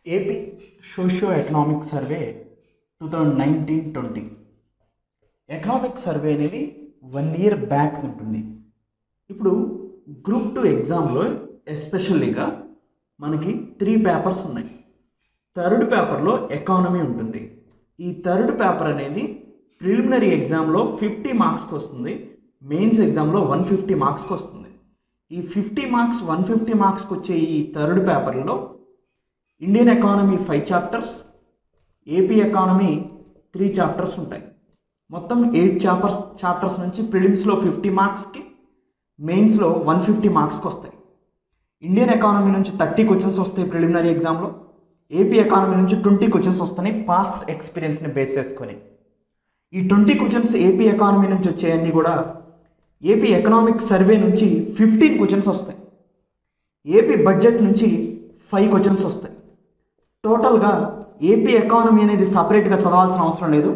AP socio economic survey two thousand nineteen twenty economic survey అనేది one year back ఉంటుంది ఇప్పుడు group two ఎగ్జామ్లో ఎస్పెషల్లీగా మనకి త్రీ పేపర్స్ ఉన్నాయి థర్డ్ పేపర్లో ఎకానమీ ఉంటుంది ఈ థర్డ్ పేపర్ అనేది ప్రిలిమినరీ ఎగ్జామ్లో ఫిఫ్టీ మార్క్స్కి వస్తుంది మెయిన్స్ ఎగ్జామ్లో వన్ ఫిఫ్టీ మార్క్స్కి వస్తుంది ఈ ఫిఫ్టీ మార్క్స్ వన్ ఫిఫ్టీ మార్క్స్కి వచ్చే ఈ థర్డ్ పేపర్లో Indian economy five chapters AP economy three chapters ఉంటాయి మొత్తం ఎయిట్ చాప్టర్స్ చాప్టర్స్ నుంచి ప్రిలిమ్స్లో ఫిఫ్టీ మార్క్స్కి మెయిన్స్లో వన్ ఫిఫ్టీ మార్క్స్కి వస్తాయి ఇండియన్ ఎకానమీ నుంచి థర్టీ క్వశ్చన్స్ వస్తాయి ప్రిలిమినరీ ఎగ్జామ్లో ఏపీ ఎకానమీ నుంచి ట్వంటీ క్వశ్చన్స్ వస్తున్నాయి పాస్ట్ ఎక్స్పీరియన్స్ని బేస్ చేసుకొని ఈ ట్వంటీ క్వశ్చన్స్ ఏపీ ఎకానమీ నుంచి వచ్చేవన్నీ కూడా ఏపీ ఎకనామిక్ సర్వే నుంచి ఫిఫ్టీన్ క్వశ్చన్స్ వస్తాయి ఏపీ బడ్జెట్ నుంచి ఫైవ్ క్వశ్చన్స్ వస్తాయి టోటల్గా ఏపీ ఎకానమీ అనేది సపరేట్గా చదవాల్సిన అవసరం లేదు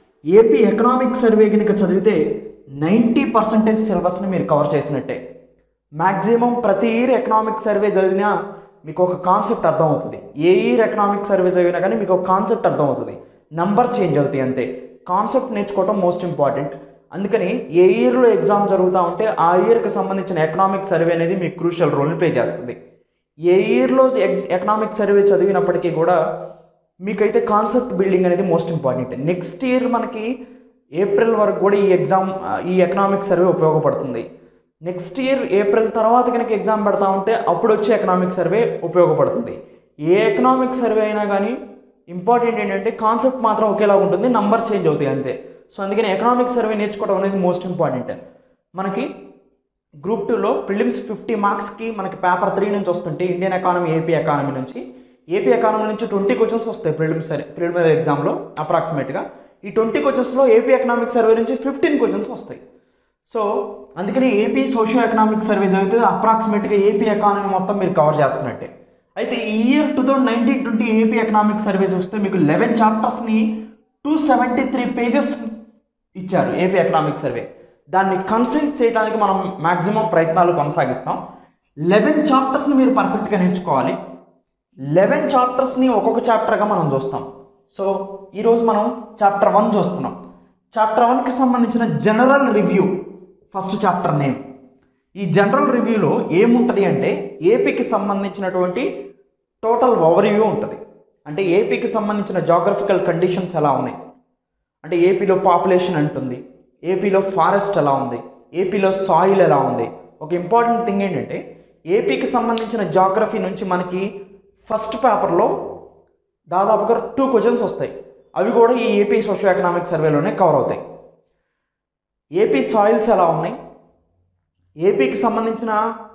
ఏపీ ఎకనామిక్ సర్వే కనుక చదివితే నైంటీ పర్సెంటేజ్ సిలబస్ని మీరు కవర్ చేసినట్టే మ్యాక్సిమం ప్రతి ఇయర్ ఎకనామిక్ సర్వే చదివినా మీకు ఒక కాన్సెప్ట్ అర్థం అవుతుంది ఏ ఇయర్ ఎకనామిక్ సర్వే చదివినా కానీ మీకు ఒక కాన్సెప్ట్ అర్థం అవుతుంది నంబర్ చేంజ్ అవుతాయి అంతే కాన్సెప్ట్ నేర్చుకోవడం మోస్ట్ ఇంపార్టెంట్ అందుకని ఏ ఇయర్లో ఎగ్జామ్ జరుగుతూ ఉంటే ఆ ఇయర్కి సంబంధించిన ఎకనామిక్ సర్వే అనేది మీకు క్రూషియల్ రోల్ని ప్లే చేస్తుంది ఏ ఇయర్లో ఎకనామిక్ సర్వే చదివినప్పటికీ కూడా మీకైతే కాన్సెప్ట్ బిల్డింగ్ అనేది మోస్ట్ ఇంపార్టెంట్ నెక్స్ట్ ఇయర్ మనకి ఏప్రిల్ వరకు కూడా ఈ ఎగ్జామ్ ఈ ఎకనామిక్ సర్వే ఉపయోగపడుతుంది నెక్స్ట్ ఇయర్ ఏప్రిల్ తర్వాత కనుక ఎగ్జామ్ పెడతా ఉంటే అప్పుడు వచ్చే ఎకనామిక్ సర్వే ఉపయోగపడుతుంది ఏ ఎకనామిక్ సర్వే అయినా కానీ ఇంపార్టెంట్ ఏంటంటే కాన్సెప్ట్ మాత్రం ఒకేలా ఉంటుంది నంబర్ చేంజ్ అవుతాయి అంతే సో అందుకని ఎకనామిక్ సర్వే నేర్చుకోవడం అనేది మోస్ట్ ఇంపార్టెంట్ మనకి గ్రూప్ టూలో ప్రిలిమ్స్ ఫిఫ్టీ మార్క్స్కి మనకి పేపర్ త్రీ నుంచి వస్తుంటే ఇండియన్ ఎకానమీ ఏపీ ఎకానమీ నుంచి ఏపీ ఎకానమీ నుంచి ట్వంటీ క్వశ్చన్స్ వస్తాయి ప్రిలిమ్స్ ప్రిలిమినరీ ఎగ్జామ్లో అప్రాక్సిమేట్గా ఈ ట్వంటీ క్వశ్చన్స్లో ఏపీ ఎకనామిక్ సర్వే నుంచి ఫిఫ్టీన్ క్వశ్చన్స్ వస్తాయి సో అందుకని ఏపీ సోషియో ఎకనామిక్ సర్వే చదివితే అప్రాక్సిమేట్గా ఏపీ ఎకానమీ మొత్తం మీరు కవర్ చేస్తున్నట్టే అయితే ఈ year two thousand nineteen twenty AP economic survey చూస్తే మీకు లెవెన్ చాప్టర్స్ని టూ సెవెంటీ త్రీ పేజెస్ ఇచ్చారు ఏపీ ఎకనామిక్ సర్వే దాన్ని కన్సైజ్ చేయడానికి మనం మ్యాక్సిమం ప్రయత్నాలు కొనసాగిస్తాం లెవెన్ చాప్టర్స్ని మీరు పర్ఫెక్ట్గా నేర్చుకోవాలి లెవెన్ చాప్టర్స్ని ఒక్కొక్క చాప్టర్గా మనం చూస్తాం సో ఈరోజు మనం చాప్టర్ వన్ చూస్తున్నాం చాప్టర్ వన్కి సంబంధించిన general review first chapter name ఈ జనరల్ రివ్యూలో ఏముంటుంది అంటే ఏపీకి సంబంధించినటువంటి టోటల్ ఓవర్వ్యూ ఉంటుంది అంటే ఏపీకి సంబంధించిన జాగ్రఫికల్ కండిషన్స్ ఎలా ఉన్నాయి అంటే ఏపీలో పాపులేషన్ అంటుంది ఏపీలో ఫారెస్ట్ ఎలా ఉంది ఏపీలో సాయిల్ ఎలా ఉంది ఒక ఇంపార్టెంట్ థింగ్ ఏంటంటే ఏపీకి సంబంధించిన జాగ్రఫీ నుంచి మనకి ఫస్ట్ పేపర్లో దాదాపుగా టూ క్వశ్చన్స్ వస్తాయి అవి కూడా ఈ ఏపీ సోషో ఎకనామిక్ సర్వేలోనే కవర్ అవుతాయి ఏపీ సాయిల్స్ ఎలా ఉన్నాయి ఏపీకి సంబంధించిన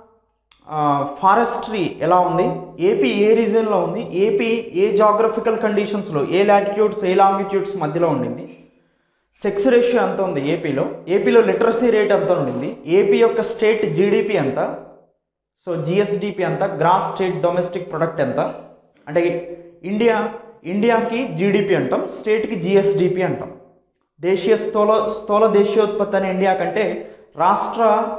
ఫారెస్ట్రీ ఎలా ఉంది ఏపీ ఏ రీజన్లో ఉంది ఏపీ ఏ జాగ్రఫికల్ కండిషన్స్లో ఏ లాటిట్యూడ్స్ ఏ లాంగిట్యూడ్స్ మధ్యలో ఉండింది సెక్స్ రేషియో ఎంత ఉంది ఏపీలో ఏపీలో లిటరసీ రేట్ ఎంత ఉండింది ఏపీ యొక్క స్టేట్ జీడిపి ఎంత సో జిఎస్డిపి ఎంత గ్రాస్ స్టేట్ డొమెస్టిక్ ప్రొడక్ట్ ఎంత అంటే ఇండియా ఇండియాకి జీడిపి అంటాం స్టేట్కి జిఎస్డిపి అంటాం దేశీయ స్థూల స్థూల దేశీయోత్పత్తి అని ఇండియా కంటే రాష్ట్ర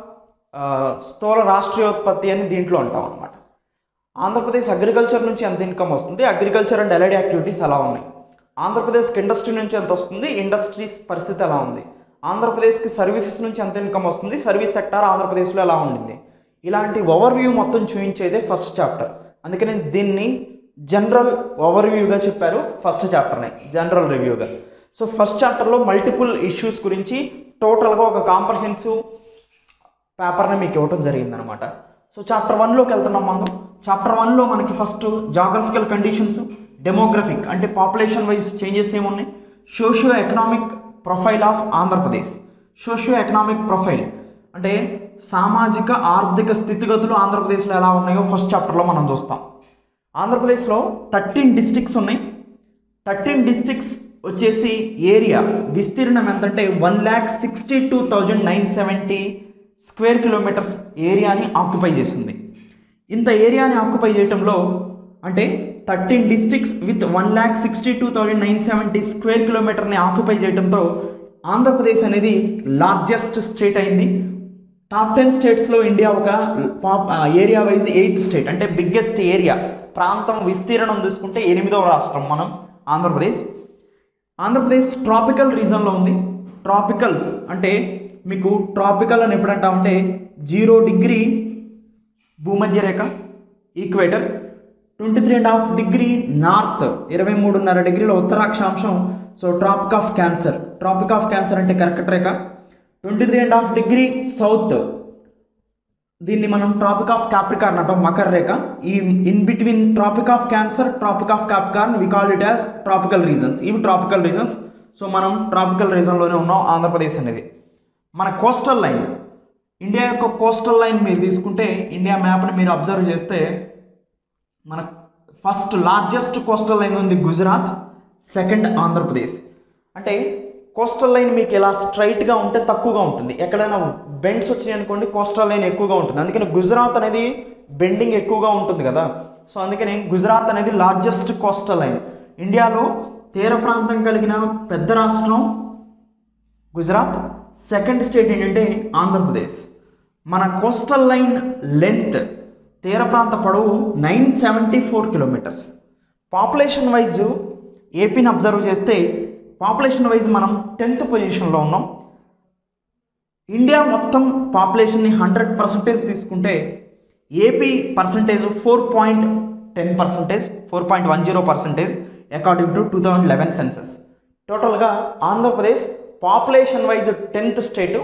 స్థూల రాష్ట్రీయోత్పత్తి అని దీంట్లో అంటాం అనమాట ఆంధ్రప్రదేశ్ అగ్రికల్చర్ నుంచి ఎంత ఇన్కమ్ వస్తుంది అగ్రికల్చర్ అండ్ ఎలైడ్ యాక్టివిటీస్ ఎలా ఉన్నాయి ఆంధ్రప్రదేశ్కి ఇండస్ట్రీ నుంచి ఎంత వస్తుంది ఇండస్ట్రీస్ పరిస్థితి ఎలా ఉంది ఆంధ్రప్రదేశ్కి సర్వీసెస్ నుంచి ఎంత ఇన్కమ్ వస్తుంది సర్వీస్ సెక్టార్ ఆంధ్రప్రదేశ్లో ఎలా ఉండింది ఇలాంటి ఓవర్వ్యూ మొత్తం చూపించేదే ఫస్ట్ చాప్టర్ అందుకని దీన్ని జనరల్ ఓవర్వ్యూగా చెప్పారు ఫస్ట్ చాప్టర్ని జనరల్ రివ్యూగా సో ఫస్ట్ చాప్టర్లో మల్టిపుల్ ఇష్యూస్ గురించి టోటల్గా ఒక కాంప్రహెన్సివ్ పేపర్ని మీకు ఇవ్వటం జరిగిందనమాట సో చాప్టర్ వన్లోకి వెళ్తున్నాం మనం చాప్టర్ వన్లో మనకి ఫస్ట్ జాగ్రఫికల్ కండిషన్స్ డెమోగ్రఫిక్ అంటే పాపులేషన్ వైజ్ చేంజెస్ ఏమున్నాయి socio economic profile of Andhra Pradesh socio economic profile అంటే సామాజిక ఆర్థిక స్థితిగతులు ఆంధ్రప్రదేశ్లో ఎలా ఉన్నాయో ఫస్ట్ చాప్టర్లో మనం చూస్తాం ఆంధ్రప్రదేశ్లో థర్టీన్ డిస్ట్రిక్ట్స్ ఉన్నాయి థర్టీన్ డిస్ట్రిక్ట్స్ వచ్చేసి ఏరియా విస్తీర్ణం ఎంతంటే one lakh sixty two thousand nine seventy square kilometres ఏరియాని ఆక్యుపై చేస్తుంది ఇంత ఏరియాని ఆక్యుపై చేయటంలో అంటే thirteen districts with one lakh sixty two thousand nine seventy square కిలోమీటర్ని ఆక్యుపై చేయడంతో ఆంధ్రప్రదేశ్ అనేది లార్జెస్ట్ స్టేట్ అయింది టాప్ టెన్ స్టేట్స్లో ఇండియా ఒక పాప్ ఏరియా వైజ్ ఎయిత్ స్టేట్ అంటే బిగ్గెస్ట్ ఏరియా ప్రాంతం విస్తీర్ణం చూసుకుంటే ఎనిమిదవ రాష్ట్రం మనం ఆంధ్రప్రదేశ్ ఆంధ్రప్రదేశ్ ట్రాపికల్ రీజన్లో ఉంది ట్రాపికల్స్ అంటే మీకు ట్రాపికల్ అని ఎప్పుడంటామంటే జీరో డిగ్రీ భూమధ్య రేఖ equator twenty three and half degree north ఇరవై మూడున్నర డిగ్రీల ఉత్తరాక్షాంశం so tropic of cancer tropic of cancer అంటే కర్కట రేఖ twenty three and half degree south దీన్ని మనం ట్రాపిక్ ఆఫ్ క్యాప్రికార్న్ అంటాం మకర రేఖ ఈ in between tropic of cancer tropic of capricorn we call it as tropical regions ఇవి ట్రాపికల్ రీజన్స్ సో మనం ట్రాపికల్ రీజన్లోనే ఉన్నాం ఆంధ్రప్రదేశ్ అనేది మన కోస్టల్ లైన్ ఇండియా యొక్క కోస్టల్ లైన్ మీరు తీసుకుంటే ఇండియా మ్యాప్ని మీరు అబ్జర్వ్ చేస్తే మన ఫస్ట్ లార్జెస్ట్ కోస్టల్ లైన్ ఉంది గుజరాత్ సెకండ్ ఆంధ్రప్రదేశ్ అంటే కోస్టల్ లైన్ మీకు ఇలా స్ట్రైట్గా ఉంటే తక్కువగా ఉంటుంది ఎక్కడైనా బెండ్స్ వచ్చినాయి అనుకోండి కోస్టల్ లైన్ ఎక్కువగా ఉంటుంది అందుకని గుజరాత్ అనేది బెండింగ్ ఎక్కువగా ఉంటుంది కదా సో అందుకని గుజరాత్ అనేది లార్జెస్ట్ కోస్టల్ లైన్ ఇండియాలో తీర ప్రాంతం కలిగిన పెద్ద రాష్ట్రం గుజరాత్ సెకండ్ స్టేట్ ఏంటంటే ఆంధ్రప్రదేశ్ మన కోస్టల్ లైన్ లెంత్ తీర ప్రాంత పొడవు nine seventy four kilometres population wise ఏపీని అబ్జర్వ్ చేస్తే పాపులేషన్ వైజ్ మనం టెన్త్ పొజిషన్లో ఉన్నాం ఇండియా మొత్తం పాపులేషన్ని హండ్రెడ్ పర్సంటేజ్ తీసుకుంటే AP percentage four point ten percentage four point one zero percentage according to two thousand eleven census టోటల్గా Andhra Pradesh population wise tenth state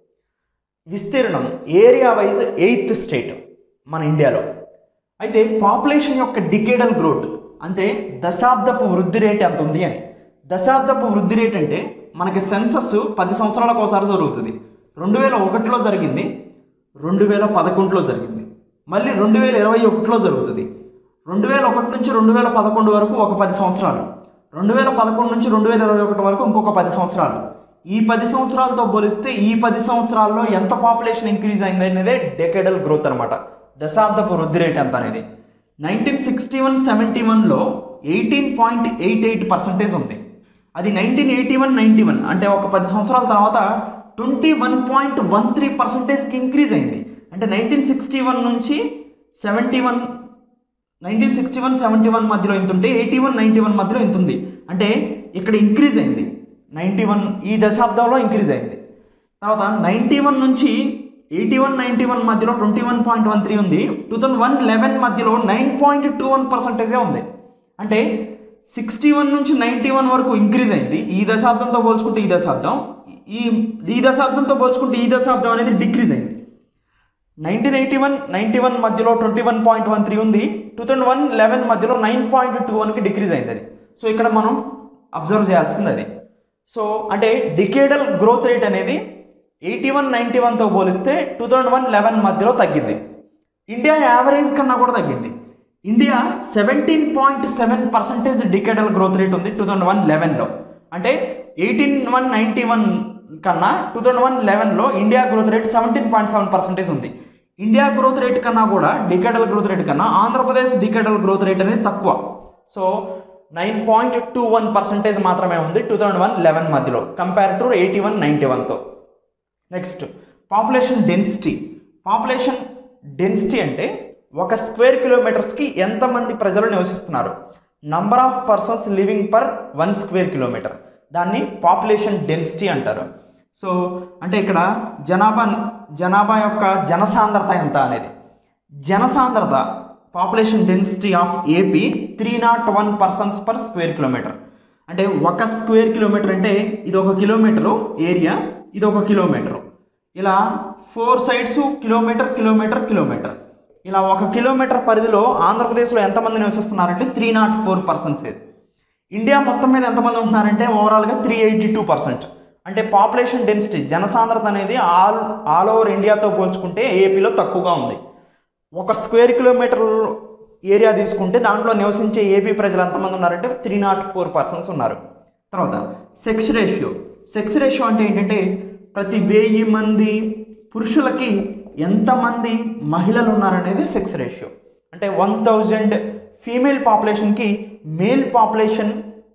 విస్తీర్ణం ఏరియా వైజ్ ఎయిత్ స్టేట్ మన ఇండియాలో అయితే పాపులేషన్ యొక్క డికేడల్ గ్రోత్ అంటే దశాబ్దపు వృద్ధి రేట్ ఎంత ఉంది అని దశాబ్దపు వృద్ధి రేట్ అంటే మనకి సెన్సస్ పది సంవత్సరాలకు ఒకసారి జరుగుతుంది రెండు వేల ఒకటిలో జరిగింది రెండు వేల పదకొండులో జరిగింది మళ్ళీ రెండు వేల ఇరవై ఒకటిలో జరుగుతుంది రెండు వేల ఒకటి నుంచి రెండు వేల పదకొండు వరకు ఒక పది సంవత్సరాలు రెండు వేల పదకొండు నుంచి రెండు వేల ఇరవై ఒకటి వరకు ఇంకొక పది సంవత్సరాలు ఈ పది సంవత్సరాలతో పోలిస్తే ఈ పది సంవత్సరాల్లో ఎంత పాపులేషన్ ఇంక్రీజ్ అయింది అనేదే డెకేడల్ గ్రోత్ అనమాట దశాబ్దపు వృద్ధి రేట్ ఎంత అనేది నైన్టీన్ సిక్స్టీ వన్ సెవెంటీ వన్లో eighteen point eight eight percentage ఉంది అది nineteen eighty one ninety one అంటే ఒక పది సంవత్సరాల తర్వాత twenty one point one three పర్సెంటేజ్కి ఇంక్రీజ్ అయింది అంటే నైన్టీన్ సిక్స్టీ వన్ నుంచి seventy one nineteen sixty one seventy one మధ్యలో ఎంత ఉంటే ఎయిటీ వన్ నైంటీ వన్ మధ్యలో ఎంత ఉంది అంటే ఇక్కడ ఇంక్రీజ్ అయింది నైంటీ వన్ ఈ దశాబ్దంలో ఇంక్రీజ్ అయింది తర్వాత నైంటీ వన్ నుంచి ఎయిటీ వన్ నైంటీ వన్ మధ్యలో twenty one point one three ఉంది టూ థౌజండ్ వన్ లెవెన్ మధ్యలో నైన్ పాయింట్ టూ వన్ పర్సెంటేజే ఉంది అంటే సిక్స్టీ వన్ నుంచి నైంటీ వన్ వరకు ఇంక్రీజ్ అయింది ఈ దశాబ్దంతో పోల్చుకుంటే ఈ దశాబ్దం ఈ ఈ దశాబ్దంతో పోల్చుకుంటే ఈ దశాబ్దం అనేది డిక్రీజ్ అయింది nineteen eighty one ninety one మధ్యలో twenty one point one three ఉంది టూ థౌజండ్ వన్ లెవెన్ మధ్యలో నైన్ పాయింట్ టూ వన్కి డిక్రీజ్ అయింది అది సో ఇక్కడ మనం అబ్జర్వ్ చేయాల్సింది అది సో అంటే డికేడల్ గ్రోత్ రేట్ అనేది ఎయిటీ వన్ నైంటీ వన్తో పోలిస్తే టూ థౌజండ్ వన్ లెవెన్ మధ్యలో తగ్గింది ఇండియా యావరేజ్ కన్నా కూడా తగ్గింది India seventeen point seven percentage decadal growth rate ఉంది టూ థౌజండ్ వన్ లెవెన్లో అంటే ఎయిటీన్ వన్ నైంటీ వన్ కన్నా టూ థౌజండ్ వన్ లెవెన్లో India growth rate seventeen point seven percentage ఉంది ఇండియా గ్రోత్ రేట్ కన్నా కూడా డికేడల్ గ్రోత్ రేట్ కన్నా Andhra Pradesh decadal growth rate అనేది తక్కువ so nine point two one percentage మాత్రమే ఉంది టూ థౌజండ్ వన్ లెవెన్ మధ్యలో compare to eighty one ninety వన్తో next population density population density అంటే ఒక స్క్వేర్ కిలోమీటర్స్కి ఎంతమంది ప్రజలు నివసిస్తున్నారు number of persons living per one square kilometre దాన్ని పాపులేషన్ డెన్సిటీ అంటారు సో అంటే ఇక్కడ జనాభా జనాభా యొక్క జనసాంద్రత ఎంత అనేది జనసాంద్రత population density of AP three nought one persons per square kilometre అంటే ఒక స్క్వేర్ కిలోమీటర్ అంటే ఇది ఒక కిలోమీటరు ఏరియా ఇది ఒక కిలోమీటరు ఇలా four sides kilometre kilometre kilometre ఇలా ఒక కిలోమీటర్ పరిధిలో ఆంధ్రప్రదేశ్లో ఎంతమంది నివసిస్తున్నారంటే three nought four percents India మొత్తం మీద ఎంతమంది ఉంటున్నారంటే ఓవరాల్గా త్రీ ఎయిటీ టూ పర్సెంట్ అంటే పాపులేషన్ డెన్సిటీ జనసాంద్రత అనేది ఆల్ ఆల్ ఓవర్ ఇండియాతో పోల్చుకుంటే ఏపీలో తక్కువగా ఉంది ఒక స్క్వేర్ కిలోమీటర్ ఏరియా తీసుకుంటే దాంట్లో నివసించే ఏపీ ప్రజలు ఎంతమంది ఉన్నారంటే త్రీ నాట్ ఫోర్ పర్సన్స్ ఉన్నారు తర్వాత సెక్స్ రేషియో సెక్స్ రేషియో అంటే ఏంటంటే ప్రతి వెయ్యి మంది పురుషులకి ఎంతమంది మహిళలు ఉన్నారనేది సెక్స్ రేషియో అంటే వన్ థౌజండ్ ఫీమేల్ పాపులేషన్కి male population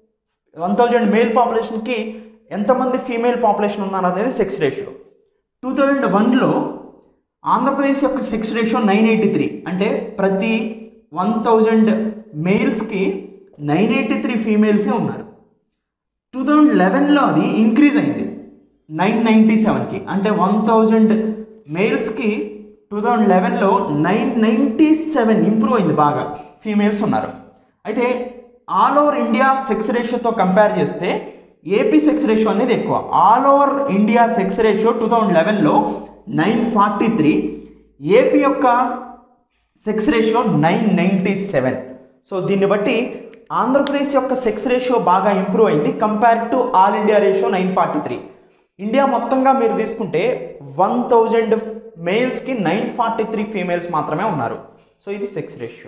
one thousand male పాపులేషన్కి ఎంతమంది ఫీమేల్ పాపులేషన్ ఉన్నారు అనేది సెక్స్ రేషియో టూ థౌజండ్ వన్లో ఆంధ్రప్రదేశ్ యొక్క sex ratio nine eighty three అంటే ప్రతి వన్ థౌజండ్ మేల్స్కి నైన్ ఎయిటీ త్రీ ఫీమేల్సే ఉన్నారు టూ థౌజండ్ లెవెన్లో అది ఇంక్రీజ్ అయింది నైన్ నైంటీ సెవెన్కి అంటే వన్ థౌజండ్ మేల్స్కి టూ థౌజండ్ లెవెన్లో నైన్ నైంటీ సెవెన్ ఇంప్రూవ్ అయింది బాగా ఫీమేల్స్ ఉన్నారు అయితే ఆల్ ఓవర్ ఇండియా సెక్స్ రేషియోతో కంపేర్ చేస్తే ఏపీ సెక్స్ రేషియో అనేది ఎక్కువ all over India sex ratio two thousand లెవెన్లో నైన్ ఫార్టీ త్రీ ఏపీ యొక్క sex ratio nine ninety seven so దీన్ని బట్టి ఆంధ్రప్రదేశ్ యొక్క సెక్స్ రేషియో బాగా ఇంప్రూవ్ అయింది compare to all India ratio nine forty three India మొత్తంగా మీరు తీసుకుంటే వన్ థౌజండ్ మేల్స్కి నైన్ ఫార్టీ త్రీ ఫీమేల్స్ మాత్రమే ఉన్నారు సో ఇది సెక్స్ రేషియో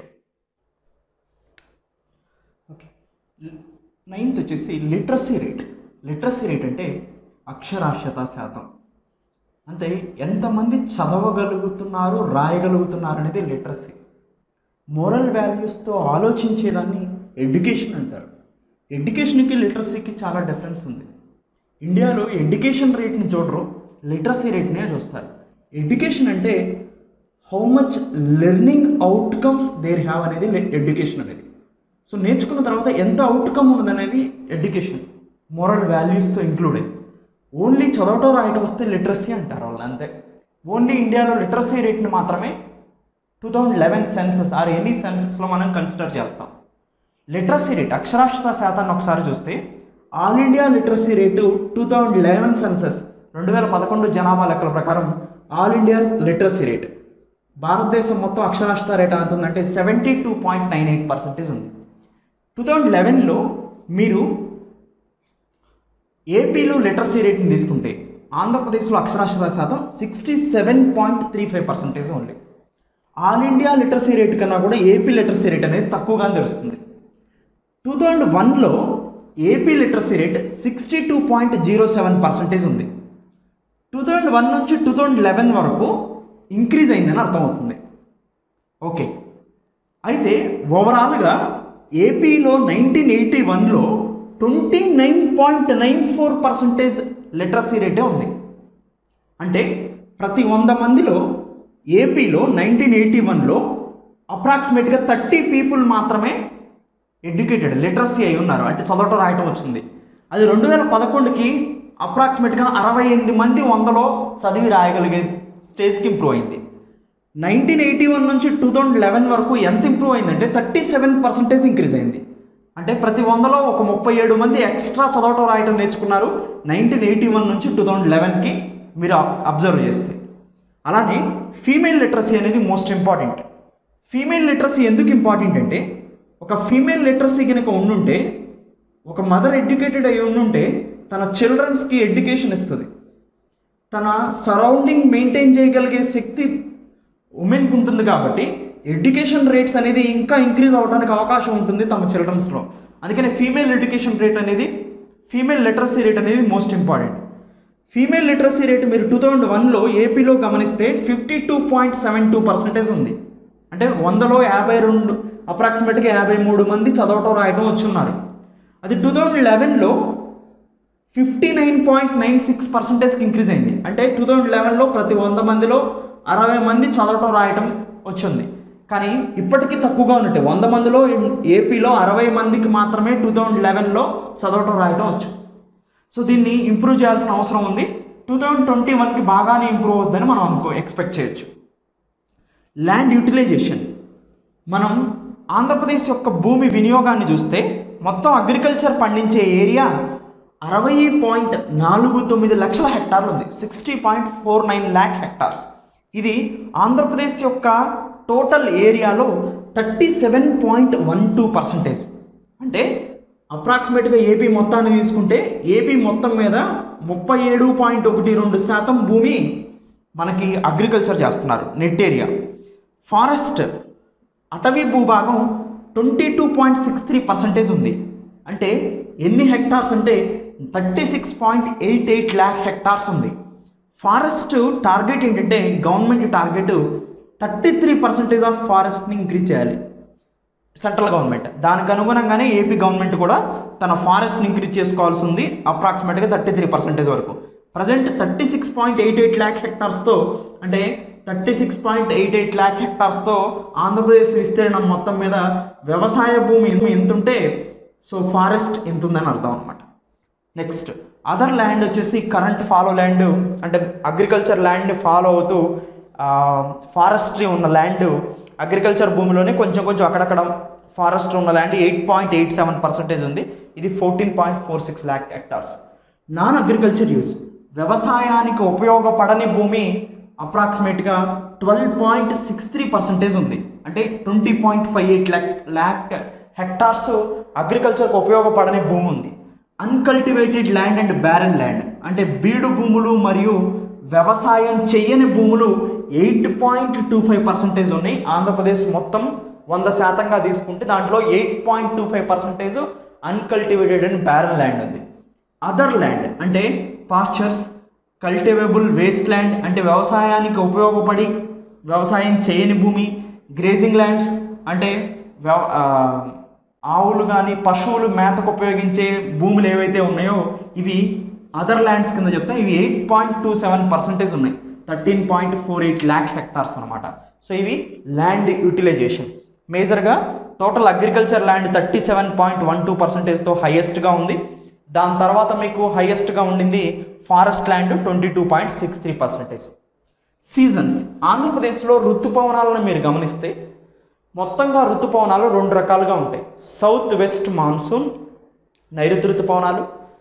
ఓకే నైన్త్ వచ్చేసి లిటరసీ రేట్ లిటరసీ రేట్ అంటే అక్షరాస్యత శాతం అంటే ఎంతమంది చదవగలుగుతున్నారు రాయగలుగుతున్నారు అనేది లిటరసీ మోరల్ వాల్యూస్తో ఆలోచించేదాన్ని ఎడ్యుకేషన్ అంటారు ఎడ్యుకేషన్కి లిటరసీకి చాలా డిఫరెన్స్ ఉంది ఇండియాలో ఎడ్యుకేషన్ రేట్ని చూడరు లిటరసీ రేట్నే చూస్తారు ఎడ్యుకేషన్ అంటే how much learning outcomes there have అనేది ఎడ్యుకేషన్ అనేది సో నేర్చుకున్న తర్వాత ఎంత అవుట్కమ్ ఉన్నదనేది ఎడ్యుకేషన్ మోరల్ వాల్యూస్తో ఇంక్లూడ్ అయ్యి ఓన్లీ చదవటం రాయటం వస్తే లిటరసీ అంటారు వాళ్ళు అంతే ఓన్లీ ఇండియాలో లిటరసీ రేట్ని మాత్రమే two thousand eleven census or any సెన్సెస్లో మనం కన్సిడర్ చేస్తాం లిటరసీ రేట్ అక్షరాస్యత శాతాన్ని ఒకసారి చూస్తే all India literacy rate two thousand eleven census రెండు వేల పదకొండు జనాభా లెక్కల ప్రకారం ఆల్ ఇండియా లిటరసీ రేట్ భారతదేశం మొత్తం అక్షరాస్యత రేట్ ఎంత ఉందంటే seventy two point nine eight percentage ఉంది టూ థౌజండ్ లెవెన్లో మీరు ఏపీలో లిటరసీ రేట్ని తీసుకుంటే ఆంధ్రప్రదేశ్లో అక్షరాస్యత శాతం sixty seven point three five percentage ఉంది ఆల్ ఇండియా లిటరసీ రేట్ కన్నా కూడా ఏపీ లిటరసీ రేట్ అనేది తక్కువగా తెలుస్తుంది టూ థౌజండ్ వన్లో AP literacy rate sixty two point zero seven percentage ఉంది టూ థౌజండ్ వన్ నుంచి టూ థౌజండ్ లెవెన్ వరకు ఇంక్రీజ్ అయిందని అర్థమవుతుంది ఓకే అయితే ఓవరాల్గా ఏపీలో నైన్టీన్ ఎయిటీ వన్లో twenty nine point nine four percentage literacy రేటే ఉంది అంటే ప్రతి వంద మందిలో ఏపీలో నైన్టీన్ ఎయిటీ వన్లో అప్రాక్సిమేట్గా థర్టీ పీపుల్ మాత్రమే ఎడ్యుకేటెడ్ లిటరసీ అయి ఉన్నారు అంటే చదవటం రాయటం వచ్చింది అది రెండు వేల పదకొండుకి అప్రాక్సిమేట్గా అరవై ఎనిమిది మంది వందలో చదివి రాయగలిగే స్టేజ్కి ఇంప్రూవ్ అయింది నైన్టీన్ ఎయిటీ వన్ నుంచి టూ థౌజండ్ లెవెన్ వరకు ఎంత ఇంప్రూవ్ అయిందంటే థర్టీ సెవెన్ పర్సెంటేజ్ ఇంక్రీజ్ అయింది అంటే ప్రతి వందలో ఒక ముప్పై ఏడు మంది ఎక్స్ట్రా చదవటం రాయటం నేర్చుకున్నారు నైన్టీన్ ఎయిటీ వన్ నుంచి టూ థౌజండ్ లెవెన్కి మీరు అబ్జర్వ్ చేస్తే అలానే ఫీమేల్ లిటరసీ అనేది మోస్ట్ ఇంపార్టెంట్ ఫీమేల్ లిటరసీ ఎందుకు ఇంపార్టెంట్ అంటే ఒక ఫీమేల్ లిటరసీ కనుక ఉండుంటే ఒక మదర్ ఎడ్యుకేటెడ్ అయి ఉండుంటే తన చిల్డ్రన్స్కి ఎడ్యుకేషన్ ఇస్తుంది తన సరౌండింగ్ మెయింటైన్ చేయగలిగే శక్తి ఉమెన్కి ఉంటుంది కాబట్టి ఎడ్యుకేషన్ రేట్స్ అనేది ఇంకా ఇంక్రీజ్ అవ్వడానికి అవకాశం ఉంటుంది తమ చిల్డ్రన్స్లో అందుకని ఫీమేల్ ఎడ్యుకేషన్ రేట్ అనేది ఫీమేల్ లిటరసీ రేట్ అనేది most important female literacy rate మీరు టూ థౌజండ్ వన్లో ఏపీలో గమనిస్తే fifty two point seven two percentage ఉంది అంటే వందలో యాభై రెండు అప్రాక్సిమేట్గా యాభై మూడు మంది చదవటం రాయటం వచ్చున్నారు అది టూ థౌజండ్ లెవెన్లో fifty nine point nine six పర్సెంటేజ్కి ఇంక్రీజ్ అయింది అంటే టూ థౌజండ్ లెవెన్లో ప్రతి వంద మందిలో అరవై మంది చదవటం రాయటం వచ్చింది కానీ ఇప్పటికీ తక్కువగా ఉన్నట్టు వంద మందిలో ఏపీలో అరవై మందికి మాత్రమే టూ థౌజండ్ లెవెన్లో చదవటం రాయటం వచ్చు సో దీన్ని ఇంప్రూవ్ చేయాల్సిన అవసరం ఉంది టూ థౌజండ్ ట్వంటీ వన్కి బాగానే ఇంప్రూవ్ అవుతుందని మనం అనుకో ఎక్స్పెక్ట్ చేయొచ్చు ల్యాండ్ యూటిలైజేషన్ మనం ఆంధ్రప్రదేశ్ యొక్క భూమి వినియోగాన్ని చూస్తే మొత్తం అగ్రికల్చర్ పండించే ఏరియా అరవై పాయింట్ నాలుగు తొమ్మిది లక్షల హెక్టార్లు ఉంది sixty point four nine lakh hectares ఇది ఆంధ్రప్రదేశ్ యొక్క టోటల్ ఏరియాలో thirty seven point one two percentage అంటే అప్రాక్సిమేట్గా ఏపీ మొత్తాన్ని తీసుకుంటే ఏపీ మొత్తం మీద ముప్పై ఏడు పాయింట్ ఒకటి రెండు శాతం భూమి మనకి అగ్రికల్చర్ చేస్తున్నారు నెట్ ఏరియా ఫారెస్ట్ అటవీ భూభాగం twenty two point six three percentage ఉంది అంటే ఎన్ని హెక్టార్స్ అంటే thirty six point eight eight lakh hectares ఉంది ఫారెస్ట్ టార్గెట్ ఏంటంటే government target thirty three percentage of ఫారెస్ట్ని ఇంక్రీజ్ చేయాలి సెంట్రల్ గవర్నమెంట్ దానికి అనుగుణంగానే ఏపీ గవర్నమెంట్ కూడా తన ఫారెస్ట్ని ఇంక్రీజ్ చేసుకోవాల్సి ఉంది అప్రాక్సిమేట్గా థర్టీ త్రీ పర్సెంటేజ్ వరకు present thirty six point eight eight lakh హెక్టార్స్తో అంటే thirty six point eight eight lakh హెక్టార్స్తో ఆంధ్రప్రదేశ్ విస్తీర్ణం మొత్తం మీద వ్యవసాయ భూమి ఎంత ఉంటే సో ఫారెస్ట్ ఎంత ఉందని అర్థం అనమాట నెక్స్ట్ అదర్ ల్యాండ్ వచ్చేసి కరెంట్ ఫాలో ల్యాండ్ అంటే అగ్రికల్చర్ ల్యాండ్ని ఫాలో అవుతూ ఫారెస్ట్రీ ఉన్న ల్యాండ్ అగ్రికల్చర్ భూమిలోనే కొంచెం కొంచెం అక్కడక్కడ ఫారెస్ట్ ఉన్న land eight point eight seven percentage ఉంది ఇది fourteen point four six lakh hectares non agriculture use వ్యవసాయానికి ఉపయోగపడని భూమి అప్రాక్సిమేట్గా twelve point six three percentage ఉంది అంటే twenty point five eight lakh lakh hectares అగ్రికల్చర్కి ఉపయోగపడని భూమి ఉంది uncultivated land and barren land అంటే బీడు భూములు మరియు వ్యవసాయం చెయ్యని భూములు eight point two five percentage ఉన్నాయి ఆంధ్రప్రదేశ్ మొత్తం వంద శాతంగా తీసుకుంటే దాంట్లో eight point two five percentage uncultivated and barren land ఉంది అదర్ ల్యాండ్ అంటే పాస్చర్స్ కల్టివేబుల్ వేస్ట్ ల్యాండ్ అంటే వ్యవసాయానికి ఉపయోగపడి వ్యవసాయం చేయని భూమి గ్రేజింగ్ ల్యాండ్స్ అంటే వ్యవ ఆ, ఆవులు కానీ పశువులు మేతకు ఉపయోగించే భూములు ఏవైతే ఉన్నాయో ఇవి అదర్ ల్యాండ్స్ కింద చెప్తాం ఇవి eight point two seven percentage ఉన్నాయి thirteen point four eight lakh hectares అనమాట సో ఇవి ల్యాండ్ యూటిలైజేషన్ మేజర్గా total agriculture land thirty seven point one two పర్సెంటేజ్తో హైయెస్ట్గా ఉంది దాని తర్వాత మీకు హైయెస్ట్గా ఉండింది forest land twenty two point six three percentage seasons ఆంధ్రప్రదేశ్లో ఋతుపవనాలను మీరు గమనిస్తే మొత్తంగా ఋతుపవనాలు రెండు రకాలుగా ఉంటాయి సౌత్ వెస్ట్ మాన్సూన్ నైరుతి ఋతుపవనాలు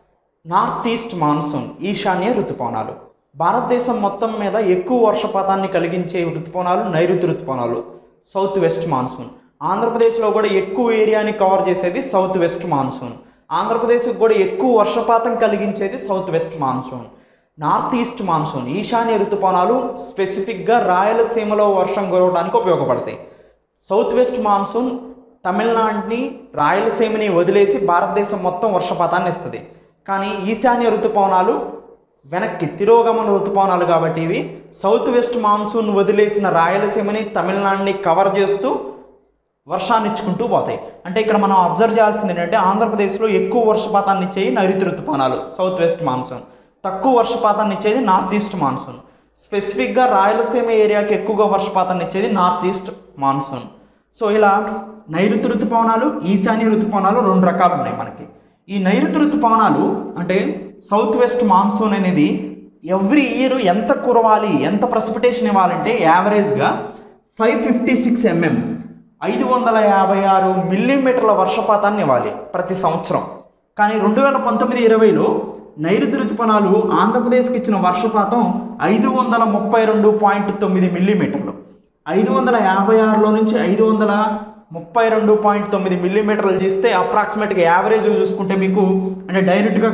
నార్త్ ఈస్ట్ మాన్సూన్ ఈశాన్య ఋతుపవనాలు భారతదేశం మొత్తం మీద ఎక్కువ వర్షపాతాన్ని కలిగించే ఋతుపవనాలు నైరుతి ఋతుపవనాలు సౌత్ వెస్ట్ మాన్సూన్ ఆంధ్రప్రదేశ్లో కూడా ఎక్కువ ఏరియాని కవర్ చేసేది సౌత్ వెస్ట్ మాన్సూన్ ఆంధ్రప్రదేశ్కి కూడా ఎక్కువ వర్షపాతం కలిగించేది south west monsoon north east monsoon ఈశాన్య ఋతుపవనాలు స్పెసిఫిక్గా రాయలసీమలో వర్షం కురవడానికి ఉపయోగపడతాయి సౌత్ వెస్ట్ మాన్సూన్ తమిళనాడుని రాయలసీమని వదిలేసి భారతదేశం మొత్తం వర్షపాతాన్ని ఇస్తుంది కానీ ఈశాన్య ఋతుపవనాలు వెనక్కి తిరోగమన ఋతుపవనాలు కాబట్టి ఇవి సౌత్ వెస్ట్ మాన్సూన్ వదిలేసిన రాయలసీమని తమిళనాడుని కవర్ చేస్తూ వర్షాన్ని ఇచ్చుకుంటూ పోతాయి అంటే ఇక్కడ మనం అబ్జర్వ్ చేయాల్సింది ఏంటంటే ఆంధ్రప్రదేశ్లో ఎక్కువ వర్షపాతాన్ని ఇచ్చేది నైరుతి ఋతుపవనాలు సౌత్ వెస్ట్ మాన్సూన్ తక్కువ వర్షపాతాన్ని ఇచ్చేది నార్త్ ఈస్ట్ మాన్సూన్ స్పెసిఫిక్గా రాయలసీమ ఏరియాకి ఎక్కువగా వర్షపాతాన్ని ఇచ్చేది నార్త్ ఈస్ట్ మాన్సూన్ సో ఇలా నైరుతి ఋతుపవనాలు ఈశాన్య ఋతుపవనాలు రెండు రకాలు ఉన్నాయి మనకి ఈ నైరుతి ఋతుపవనాలు అంటే సౌత్ వెస్ట్ మాన్సూన్ అనేది ఎవ్రీ ఇయర్ ఎంత కురవాలి ఎంత ప్రెసిపిటేషన్ ఇవ్వాలంటే యావరేజ్గా ఫైవ్ ఫిఫ్టీ సిక్స్ ఎంఎం ఐదు వందల యాభై ఆరు మిల్లీమీటర్ల వర్షపాతాన్ని ఇవ్వాలి ప్రతి సంవత్సరం కానీ రెండు వేల పంతొమ్మిది ఇరవైలో నైరుతి ఋతుపవనాలు ఆంధ్రప్రదేశ్కి ఇచ్చిన వర్షపాతం ఐదు వందల ముప్పై రెండు పాయింట్ తొమ్మిది మిల్లీమీటర్లు ఐదు వందల యాభై ఆరులో నుంచి ఐదు వందల ముప్పై రెండు పాయింట్ తొమ్మిది మిల్లీమీటర్లు చేస్తే అప్రాక్సిమేట్గా యావరేజ్ చూసుకుంటే మీకు అంటే డైరెక్ట్గా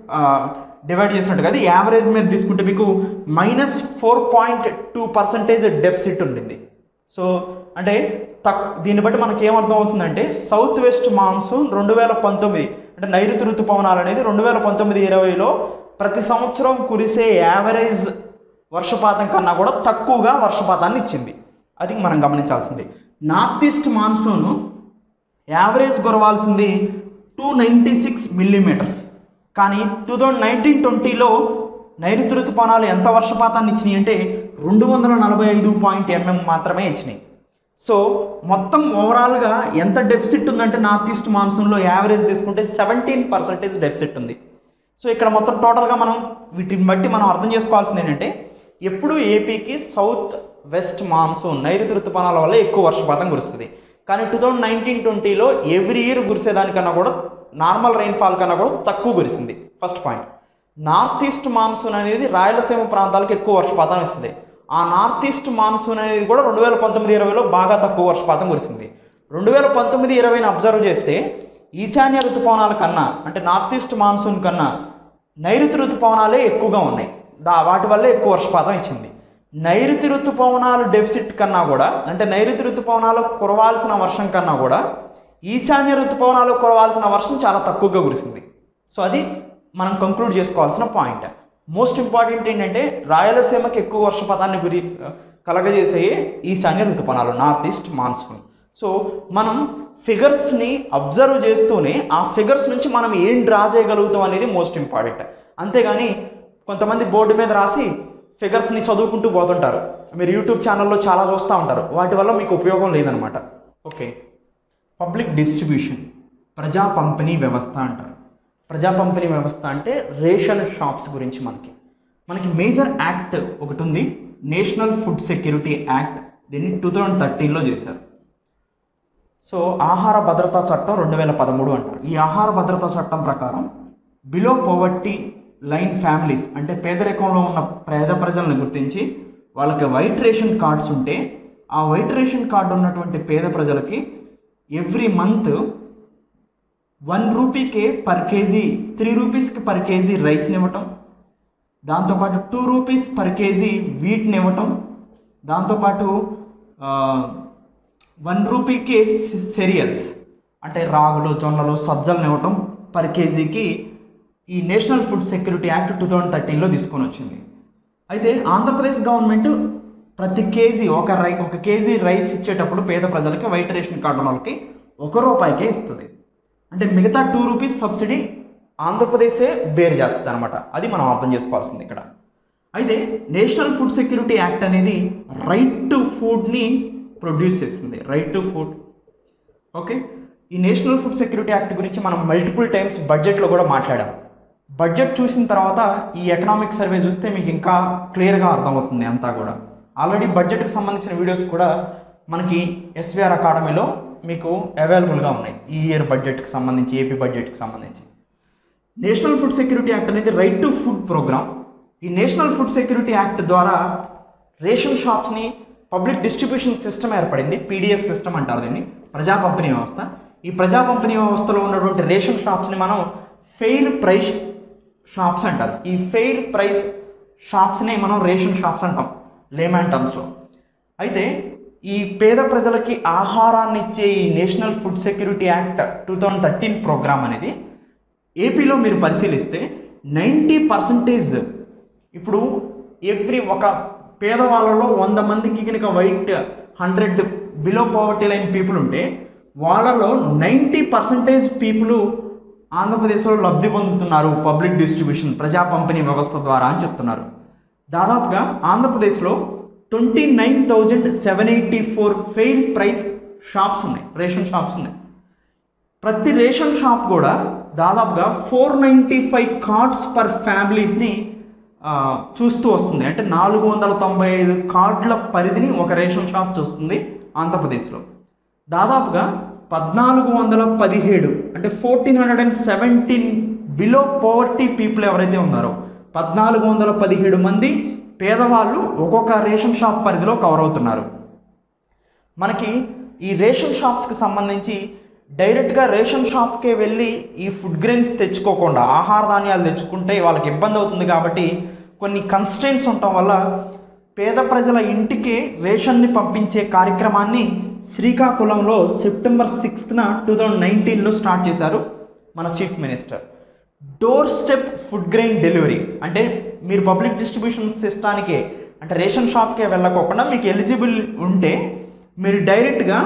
డివైడ్ చేసినట్టు కాదు యావరేజ్ మీద తీసుకుంటే మీకు minus four point two percentage deficit ఉండింది సో అంటే తక్ దీన్ని బట్టి మనకి ఏమర్థం అవుతుందంటే సౌత్ వెస్ట్ మాన్సూన్ రెండు వేల పంతొమ్మిది అంటే నైరుతి ఋతుపవనాలు అనేది రెండు వేల పంతొమ్మిది ఇరవైలో ప్రతి సంవత్సరం కురిసే యావరేజ్ వర్షపాతం కన్నా కూడా తక్కువగా వర్షపాతాన్ని ఇచ్చింది అది మనం గమనించాల్సింది నార్త్ ఈస్ట్ మాన్సూన్ యావరేజ్ కురవాల్సింది టూ నైంటీ సిక్స్ మిల్లీమీటర్స్ కానీ టూ థౌజండ్ నైన్టీన్ ట్వంటీలో నైరుతి ఋతుపవనాలు ఎంత వర్షపాతాన్ని ఇచ్చినాయి అంటే రెండు వందల నలభై ఐదు పాయింట్ ఎంఎం మాత్రమే ఇచ్చినాయి సో మొత్తం ఓవరాల్గా ఎంత డెఫిసిట్ ఉందంటే నార్త్ ఈస్ట్ మాన్సూన్లో యావరేజ్ తీసుకుంటే సెవెంటీన్ పర్సెంటేజ్ డెఫిసిట్ ఉంది సో ఇక్కడ మొత్తం టోటల్గా మనం వీటిని బట్టి మనం అర్థం చేసుకోవాల్సింది ఏంటంటే ఎప్పుడు ఏపీకి సౌత్ వెస్ట్ మాన్సూన్ నైరుతి ఋతుపవనాల వల్ల ఎక్కువ వర్షపాతం కురుస్తుంది కానీ టూ థౌజండ్ నైన్టీన్ ట్వంటీలో ఎవ్రీ ఇయర్ కురిసేదానికన్నా కూడా నార్మల్ రైన్ఫాల్ కన్నా కూడా తక్కువ కురిసింది first point north east monsoon అనేది రాయలసీమ ప్రాంతాలకు ఎక్కువ వర్షపాతం ఇస్తుంది ఆ నార్త్ ఈస్ట్ మాన్సూన్ అనేది కూడా రెండు వేల పంతొమ్మిది ఇరవైలో బాగా తక్కువ వర్షపాతం కురిసింది రెండు వేల పంతొమ్మిది ఇరవైని అబ్జర్వ్ చేస్తే ఈశాన్య ఋతుపవనాల కన్నా అంటే నార్త్ ఈస్ట్ మాన్సూన్ కన్నా నైరుతి ఋతుపవనాలే ఎక్కువగా ఉన్నాయి దా వాటి వల్లే ఎక్కువ వర్షపాతం ఇచ్చింది నైరుతి ఋతుపవనాలు డెఫిసిట్ కన్నా కూడా అంటే నైరుతి ఋతుపవనాలు కురవాల్సిన వర్షం కన్నా కూడా ఈశాన్య ఋతుపవనాలు కురవాల్సిన వర్షం చాలా తక్కువగా కురిసింది సో అది మనం కంక్లూడ్ చేసుకోవాల్సిన పాయింట్ మోస్ట్ ఇంపార్టెంట్ ఏంటంటే రాయలసీమకి ఎక్కువ వర్షపాతాన్ని గురి కలగజేసే ఈశాన్య ఋతుపవనాలు నార్త్ ఈస్ట్ మాన్సూన్ సో మనం ఫిగర్స్ని అబ్జర్వ్ చేస్తూనే ఆ ఫిగర్స్ నుంచి మనం ఏం డ్రా చేయగలుగుతాం అనేది మోస్ట్ ఇంపార్టెంట్ అంతేగాని కొంతమంది బోర్డు మీద రాసి ఫిగర్స్ని చదువుకుంటూ పోతుంటారు మీరు యూట్యూబ్ ఛానల్లో చాలా చూస్తూ ఉంటారు వాటి వల్ల మీకు ఉపయోగం లేదనమాట ఓకే పబ్లిక్ డిస్ట్రిబ్యూషన్ ప్రజా పంపిణీ వ్యవస్థ అంటారు ప్రజా పంపిణీ వ్యవస్థ అంటే రేషన్ షాప్స్ గురించి మనకి మనకి మేజర్ యాక్ట్ ఒకటి ఉంది నేషనల్ ఫుడ్ సెక్యూరిటీ యాక్ట్ దీన్ని టూ థౌజండ్ థర్టీన్లో చేశారు సో ఆహార భద్రతా చట్టం రెండు వేల పదమూడు అంటారు ఈ ఆహార భద్రతా చట్టం ప్రకారం బిలో పోవర్టీ లైన్ ఫ్యామిలీస్ అంటే పేదరికంలో ఉన్న పేద ప్రజలను గుర్తించి వాళ్ళకి వైట్ రేషన్ కార్డ్స్ ఉంటే ఆ వైట్ రేషన్ కార్డు ఉన్నటువంటి పేద ప్రజలకి ఎవ్రీ మంత్ వన్ రూపీకే పర్ కేజీ త్రీ రూపీస్కి పర్ కేజీ రైస్ని ఇవ్వటం దాంతోపాటు టూ రూపీస్ పర్ కేజీ వీట్ని ఇవ్వటం దాంతోపాటు వన్ రూపీకి సెరియల్స్ అంటే రాగులు జొన్నలు సజ్జలను ఇవ్వటం పర్ కేజీకి ఈ national food security act two thousand థర్టీన్లో తీసుకొని వచ్చింది అయితే ఆంధ్రప్రదేశ్ గవర్నమెంట్ ప్రతి కేజీ ఒక రై ఒక కేజీ రైస్ ఇచ్చేటప్పుడు పేద ప్రజలకి వైట్ రేషన్ కార్డు ఉన్న వాళ్ళకి ఒక రూపాయికే ఇస్తుంది అంటే మిగతా టూ రూపీస్ సబ్సిడీ ఆంధ్రప్రదేశే బేర్ చేస్తుంది అనమాట అది మనం అర్థం చేసుకోవాల్సింది ఇక్కడ అయితే నేషనల్ ఫుడ్ సెక్యూరిటీ యాక్ట్ అనేది రైట్ టు ఫుడ్ని ప్రొడ్యూస్ చేస్తుంది రైట్ టు ఫుడ్ ఓకే ఈ నేషనల్ ఫుడ్ సెక్యూరిటీ యాక్ట్ గురించి మనం మల్టిపుల్ టైమ్స్ బడ్జెట్లో కూడా మాట్లాడాం బడ్జెట్ చూసిన తర్వాత ఈ ఎకనామిక్ సర్వే చూస్తే మీకు ఇంకా క్లియర్గా అర్థమవుతుంది అంతా కూడా ఆల్రెడీ బడ్జెట్కి సంబంధించిన వీడియోస్ కూడా మనకి ఎస్విఆర్ అకాడమీలో మీకు అవైలబుల్గా ఉన్నాయి ఈ ఇయర్ బడ్జెట్కి సంబంధించి ఏపీ బడ్జెట్కి సంబంధించి నేషనల్ ఫుడ్ సెక్యూరిటీ యాక్ట్ అనేది రైట్ టు ఫుడ్ ప్రోగ్రామ్ ఈ నేషనల్ ఫుడ్ సెక్యూరిటీ యాక్ట్ ద్వారా రేషన్ షాప్స్ని పబ్లిక్ డిస్ట్రిబ్యూషన్ సిస్టమ్ ఏర్పడింది పీడిఎస్ సిస్టమ్ అంటారు దీన్ని ప్రజా పంపిణీ వ్యవస్థ ఈ ప్రజా పంపిణీ వ్యవస్థలో ఉన్నటువంటి రేషన్ షాప్స్ని మనం ఫెయిర్ ప్రైస్ షాప్స్ అంటారు ఈ ఫెయిర్ ప్రైస్ షాప్స్ని మనం రేషన్ షాప్స్ అంటాం లేమాన్ టర్మ్స్లో అయితే ఈ పేద ప్రజలకి ఆహారాన్ని ఇచ్చే ఈ national food security act two thousand thirteen programme అనేది ఏపీలో మీరు పరిశీలిస్తే నైంటీ పర్సంటేజ్ ఇప్పుడు ఎవ్రీ ఒక పేదవాళ్ళలో వంద మందికి కనుక white hundred below poverty line people ఉంటే వాళ్ళలో నైంటీ పర్సంటేజ్ పీపుల్ ఆంధ్రప్రదేశ్లో లబ్ధి పొందుతున్నారు పబ్లిక్ డిస్ట్రిబ్యూషన్ ప్రజా పంపిణీ వ్యవస్థ ద్వారా అని చెప్తున్నారు దాదాపుగా ఆంధ్రప్రదేశ్లో twenty nine thousand seven eighty four fair price shops ఉన్నాయి రేషన్ షాప్స్ ఉన్నాయి ప్రతి రేషన్ షాప్ కూడా దాదాపుగా four ninety five cards per ఫ్యామిలీని ఆ, చూస్తూ వస్తుంది అంటే నాలుగు వందల తొంభై ఐదు కార్డుల పరిధిని ఒక రేషన్ షాప్ చూస్తుంది ఆంధ్రప్రదేశ్లో దాదాపుగా పద్నాలుగు వందల పదిహేడు అంటే fourteen hundred and seventeen below poverty people ఎవరైతే ఉన్నారో పద్నాలుగు వందల పదిహేడు మంది పేదవాళ్ళు ఒక్కొక్క రేషన్ షాప్ పరిధిలో కవర్ అవుతున్నారు మనకి ఈ రేషన్ షాప్స్కి సంబంధించి డైరెక్ట్గా రేషన్ షాప్కే వెళ్ళి ఈ ఫుడ్ గ్రెయిన్స్ తెచ్చుకోకుండా ఆహార ధాన్యాలు తెచ్చుకుంటే వాళ్ళకి ఇబ్బంది అవుతుంది కాబట్టి కొన్ని కన్స్టెంట్స్ ఉండటం వల్ల పేద ప్రజల ఇంటికే రేషన్ని పంపించే కార్యక్రమాన్ని శ్రీకాకుళంలో సెప్టెంబర్ సిక్స్త్న టూ థౌజండ్ నైన్టీన్లో స్టార్ట్ చేశారు మన chief minister door step food grain delivery అంటే మీరు పబ్లిక్ డిస్ట్రిబ్యూషన్ సిస్టానికే అంటే రేషన్ షాప్కే వెళ్ళకోకుండా మీకు ఎలిజిబుల్ ఉంటే మీరు డైరెక్ట్గా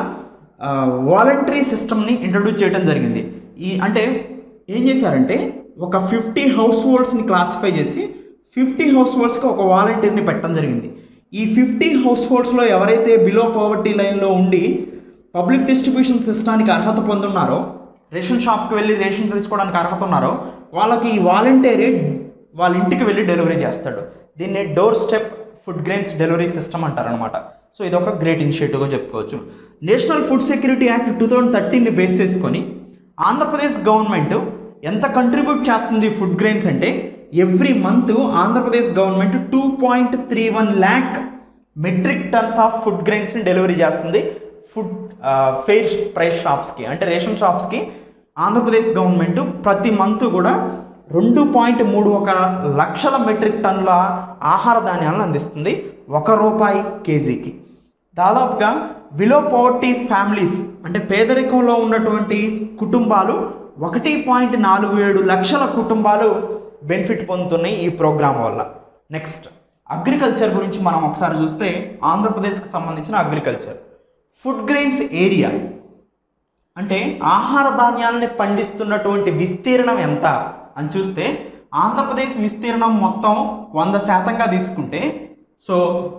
వాలంటరీ సిస్టమ్ని ఇంట్రడ్యూస్ చేయడం జరిగింది ఈ అంటే ఏం చేశారంటే ఒక ఫిఫ్టీ హౌస్ హోల్డ్స్ని క్లాసిఫై చేసి ఫిఫ్టీ హౌస్ హోల్డ్స్కి ఒక వాలంటీర్ని పెట్టడం జరిగింది ఈ ఫిఫ్టీ హౌస్ హోల్డ్స్లో ఎవరైతే బిలో పవర్టీ లైన్లో ఉండి పబ్లిక్ డిస్ట్రిబ్యూషన్ సిస్టానికి అర్హత పొందున్నారో రేషన్ షాప్కి వెళ్ళి రేషన్ తీసుకోవడానికి అర్హత ఉన్నారో వాళ్ళకి ఈ వాలంటీరే వాళ్ళ ఇంటికి వెళ్ళి డెలివరీ చేస్తాడు దీన్ని door step food grains delivery system అంటారనమాట సో ఇది ఒక గ్రేట్ ఇనిషియేటివ్గా చెప్పుకోవచ్చు national food security act two thousand థర్టీన్ని బేస్ చేసుకొని ఆంధ్రప్రదేశ్ గవర్నమెంట్ ఎంత కంట్రిబ్యూట్ చేస్తుంది ఫుడ్ గ్రెయిన్స్ అంటే every month Andhra Pradesh government two point three one lakh metric tons of food గ్రెయిన్స్ని డెలివరీ చేస్తుంది ఫుడ్ ఫెయిర్ ప్రైస్ షాప్స్కి అంటే రేషన్ షాప్స్కి ఆంధ్రప్రదేశ్ గవర్నమెంట్ ప్రతి మంత్ కూడా రెండు పాయింట్ మూడు ఒక లక్షల మెట్రిక్ టన్నుల ఆహార ధాన్యాలను అందిస్తుంది ఒక రూపాయి కేజీకి దాదాపుగా బిలో పవర్టీ ఫ్యామిలీస్ అంటే పేదరికంలో ఉన్నటువంటి కుటుంబాలు ఒకటి పాయింట్ నాలుగు ఏడు లక్షల కుటుంబాలు బెనిఫిట్ పొందుతున్నాయి ఈ ప్రోగ్రాం వల్ల నెక్స్ట్ అగ్రికల్చర్ గురించి మనం ఒకసారి చూస్తే ఆంధ్రప్రదేశ్కి సంబంధించిన అగ్రికల్చర్ ఫుడ్ గ్రెయిన్స్ ఏరియా అంటే ఆహార ధాన్యాలని పండిస్తున్నటువంటి విస్తీర్ణం ఎంత అని చూస్తే ఆంధ్రప్రదేశ్ విస్తీర్ణం మొత్తం వంద శాతంగా తీసుకుంటే సో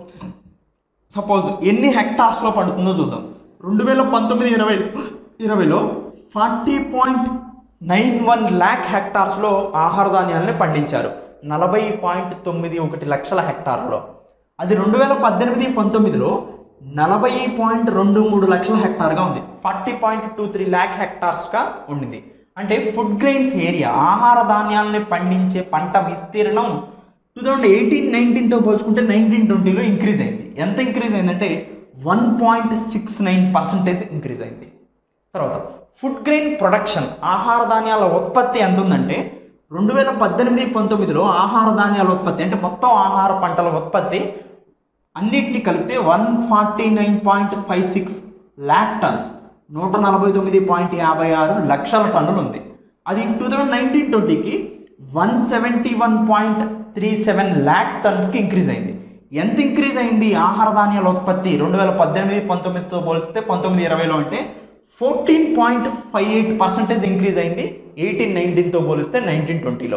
సపోజ్ ఎన్ని హెక్టార్స్లో పడుతుందో చూద్దాం రెండు వేల పంతొమ్మిది ఇరవై ఇరవైలో forty point nine one lakh హెక్టార్స్లో ఆహార ధాన్యాలని పండించారు నలభై పాయింట్ తొమ్మిది ఒకటి లక్షల హెక్టార్లో అది రెండు వేల పద్దెనిమిది పంతొమ్మిదిలో నలభై పాయింట్ రెండు మూడు లక్షల హెక్టార్గా ఉంది forty point two three lakh హెక్టార్స్గా ఉండింది అంటే ఫుడ్ గ్రెయిన్స్ ఏరియా ఆహార ధాన్యాలని పండించే పంట విస్తీర్ణం టూ థౌజండ్ ఎయిటీన్ నైన్టీన్తో పోల్చుకుంటే నైన్టీన్ ట్వంటీలో ఇంక్రీజ్ అయింది ఎంత ఇంక్రీజ్ అయిందంటే one point six nine percentage increase అయింది తర్వాత ఫుడ్ గ్రెయిన్ ప్రొడక్షన్ ఆహార ధాన్యాల ఉత్పత్తి ఎంత ఉందంటే రెండు వేల పద్దెనిమిది పంతొమ్మిదిలో ఆహార ధాన్యాల ఉత్పత్తి అంటే మొత్తం ఆహార పంటల ఉత్పత్తి అన్నిటిని కలిపితే one forty nine point five six lakh tons నూట నలభై తొమ్మిది పాయింట్ యాభై ఆరు లక్షల టన్నులు ఉంది అది టూ థౌజండ్ నైన్టీన్ ట్వంటీకి one seventy one point three seven lakh టన్స్కి ఇంక్రీజ్ అయింది ఎంత ఇంక్రీజ్ అయింది ఆహార ధాన్యాల ఉత్పత్తి రెండు వేల పద్దెనిమిది పంతొమ్మిదితో పోలిస్తే పంతొమ్మిది ఇరవైలో అంటే fourteen point five eight percentage increase అయింది ఎయిటీన్ నైన్టీన్తో పోలిస్తే నైన్టీన్ ట్వంటీలో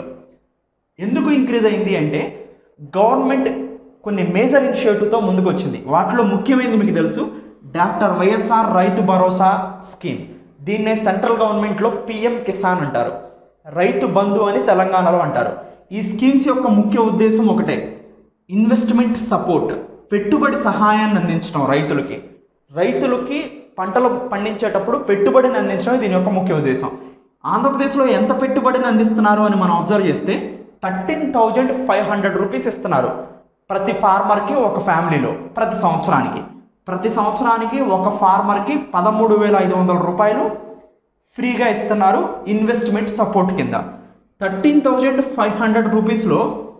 ఎందుకు ఇంక్రీజ్ అయింది అంటే గవర్నమెంట్ కొన్ని మేజర్ ఇనిషియేటివ్తో ముందుకు వచ్చింది వాటిలో ముఖ్యమైనది మీకు తెలుసు డాక్టర్ వైఎస్ఆర్ రైతు భరోసా స్కీమ్ దీన్నే సెంట్రల్ గవర్నమెంట్లో పిఎం కిసాన్ అంటారు రైతు బంధు అని తెలంగాణలో అంటారు ఈ స్కీమ్స్ యొక్క ముఖ్య ఉద్దేశం ఒకటే ఇన్వెస్ట్మెంట్ సపోర్ట్ పెట్టుబడి సహాయాన్ని అందించడం రైతులకి రైతులకి పంటలు పండించేటప్పుడు పెట్టుబడిని అందించడం దీని యొక్క ముఖ్య ఉద్దేశం ఆంధ్రప్రదేశ్లో ఎంత పెట్టుబడిని అందిస్తున్నారు అని మనం అబ్జర్వ్ చేస్తే thirteen thousand five hundred rupees ఇస్తున్నారు ప్రతి ఫార్మర్కి ఒక ఫ్యామిలీలో ప్రతి సంవత్సరానికి ప్రతి సంవత్సరానికి ఒక ఫార్మర్కి పదమూడు వేల ఐదు వందల రూపాయలు ఫ్రీగా ఇస్తున్నారు ఇన్వెస్ట్మెంట్ సపోర్ట్ కింద థర్టీన్ థౌజండ్ ఫైవ్ హండ్రెడ్ రూపీస్లో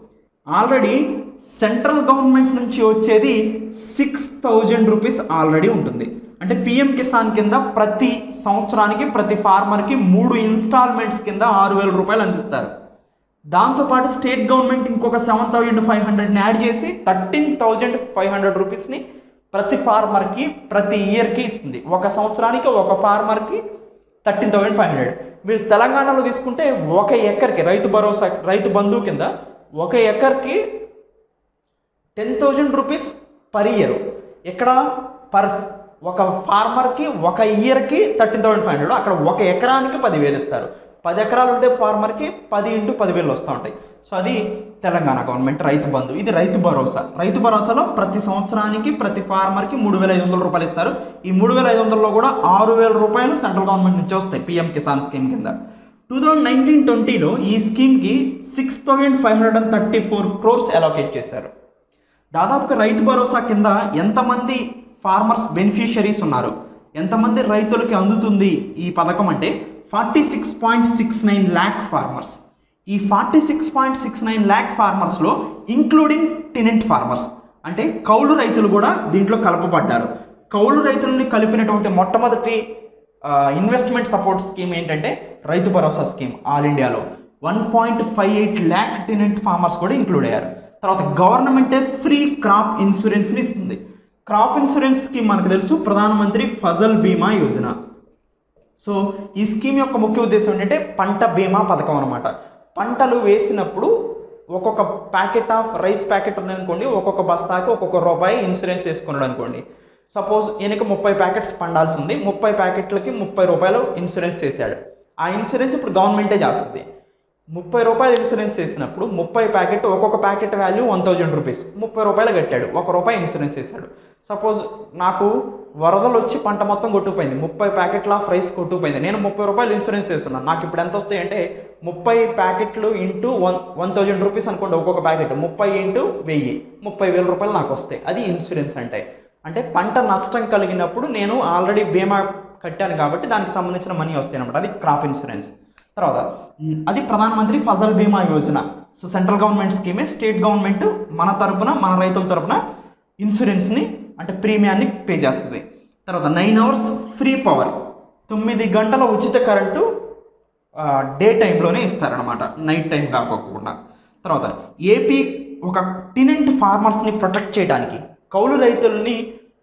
ఆల్రెడీ సెంట్రల్ గవర్నమెంట్ నుంచి వచ్చేది సిక్స్ థౌజండ్ రూపీస్ ఆల్రెడీ ఉంటుంది అంటే పిఎం కిసాన్ కింద ప్రతి సంవత్సరానికి ప్రతి ఫార్మర్కి మూడు ఇన్స్టాల్మెంట్స్ కింద ఆరు వేల రూపాయలు అందిస్తారు దాంతోపాటు స్టేట్ గవర్నమెంట్ ఇంకొక సెవెన్ థౌజండ్ ఫైవ్ హండ్రెడ్ని యాడ్ చేసి థర్టీన్ థౌజండ్ ఫైవ్ హండ్రెడ్ రూపీస్ని ప్రతి ఫార్మర్కి ప్రతి ఇయర్కి ఇస్తుంది ఒక సంవత్సరానికి ఒక ఫార్మర్కి థర్టీన్ థౌజండ్ ఫైవ్ హండ్రెడ్ మీరు తెలంగాణలో తీసుకుంటే ఒక ఎకర్కి రైతు భరోసా రైతు బంధువు కింద ఒక ఎకర్కి ten thousand rupees per year ఇక్కడ పర్ ఒక ఫార్మర్కి ఒక ఇయర్కి థర్టీన్ థౌసండ్ ఫైవ్ హండ్రెడ్ అక్కడ ఒక ఎకరానికి పదివేలు ఇస్తారు పది ఎకరాలు ఉండే ఫార్మర్కి పది ఇంటూ పదివేలు వస్తూ ఉంటాయి సో అది తెలంగాణ గవర్నమెంట్ రైతు బంధు ఇది రైతు భరోసా రైతు భరోసాలో ప్రతి సంవత్సరానికి ప్రతి ఫార్మర్కి మూడు వేల ఐదు వందల రూపాయలు ఇస్తారు ఈ మూడు వేల ఐదు వందలలో కూడా ఆరు వేల రూపాయలు సెంట్రల్ గవర్నమెంట్ నుంచి వస్తాయి పిఎం కిసాన్ స్కీమ్ కింద టూ థౌజండ్ నైన్టీన్ ట్వంటీలో ఈ స్కీమ్కి six thousand five hundred and thirty four crores allocate చేశారు దాదాపుగా రైతు భరోసా కింద ఎంతమంది ఫార్మర్స్ బెనిఫిషరీస్ ఉన్నారు ఎంతమంది రైతులకి అందుతుంది ఈ పథకం అంటే forty six point six nine lakh farmers ఈ forty six point six nine lakh ఫార్మర్స్లో ఇంక్లూడింగ్ టెనెంట్ ఫార్మర్స్ అంటే కౌలు రైతులు కూడా దీంట్లో కలపబడ్డారు కౌలు రైతులని కలిపినటువంటి మొట్టమొదటి ఇన్వెస్ట్మెంట్ సపోర్ట్ స్కీమ్ ఏంటంటే రైతు భరోసా స్కీమ్ ఆల్ ఇండియాలో one point five eight lakh tenant farmers కూడా ఇంక్లూడ్ అయ్యారు తర్వాత గవర్నమెంటే ఫ్రీ క్రాప్ ఇన్సూరెన్స్ని ఇస్తుంది క్రాప్ ఇన్సూరెన్స్కి మనకు తెలుసు ప్రధానమంత్రి ఫజల్ బీమా యోజన సో ఈ స్కీమ్ యొక్క ముఖ్య ఉద్దేశం ఏంటంటే పంట బీమా పథకం అనమాట పంటలు వేసినప్పుడు ఒక్కొక్క ప్యాకెట్ ఆఫ్ రైస్ ప్యాకెట్ ఉందనుకోండి ఒక్కొక్క బస్తాకి ఒక్కొక్క రూపాయి ఇన్సూరెన్స్ వేసుకున్నాడు అనుకోండి సపోజ్ ఈయనకి ముప్పై ప్యాకెట్స్ పండాల్సి ఉంది ముప్పై ప్యాకెట్లకి ముప్పై రూపాయలు ఇన్సూరెన్స్ చేశాడు ఆ ఇన్సూరెన్స్ ఇప్పుడు గవర్నమెంటే చేస్తుంది ముప్పై రూపాయలు ఇన్సూరెన్స్ చేసినప్పుడు ముప్పై ప్యాకెట్ ఒక్కొక్క packet value one thousand rupees ముప్పై రూపాయలు కట్టాడు ఒక రూపాయి ఇన్సూరెన్స్ చేశాడు సపోజ్ నాకు వరదలు వచ్చి పంట మొత్తం కొట్టుకుపోయింది ముప్పై ప్యాకెట్ల ఆఫ్ రైస్ కొట్టుకుపోయింది నేను ముప్పై రూపాయలు ఇన్సూరెన్స్ చేస్తున్నాను నాకు ఇప్పుడు ఎంత వస్తాయి అంటే ముప్పై ప్యాకెట్లు into one one thousand rupees అనుకోండి ఒక్కొక్క ప్యాకెట్ ముప్పై ఇంటూ వెయ్యి ముప్పై వేల రూపాయలు నాకు వస్తాయి అది ఇన్సూరెన్స్ అంటే అంటే పంట నష్టం కలిగినప్పుడు నేను ఆల్రెడీ బీమా కట్టాను కాబట్టి దానికి సంబంధించిన మనీ వస్తాయి అనమాట అది క్రాప్ ఇన్సూరెన్స్ తర్వాత ఉమ్, అది Pradhan Mantri Fasal Bima Yojana so central government స్కీమే స్టేట్ గవర్నమెంట్ మన తరపున మన రైతుల తరపున ఇన్సూరెన్స్ని అంటే ప్రీమియాన్ని పే చేస్తుంది తర్వాత నైన్ అవర్స్ ఫ్రీ పవర్ తొమ్మిది గంటల ఉచిత కరెంటు డే టైంలోనే ఇస్తారనమాట నైట్ టైం కాకోకుండా తర్వాత ఏపీ ఒక టినెంట్ ఫార్మర్స్ని ప్రొటెక్ట్ చేయడానికి కౌలు రైతుల్ని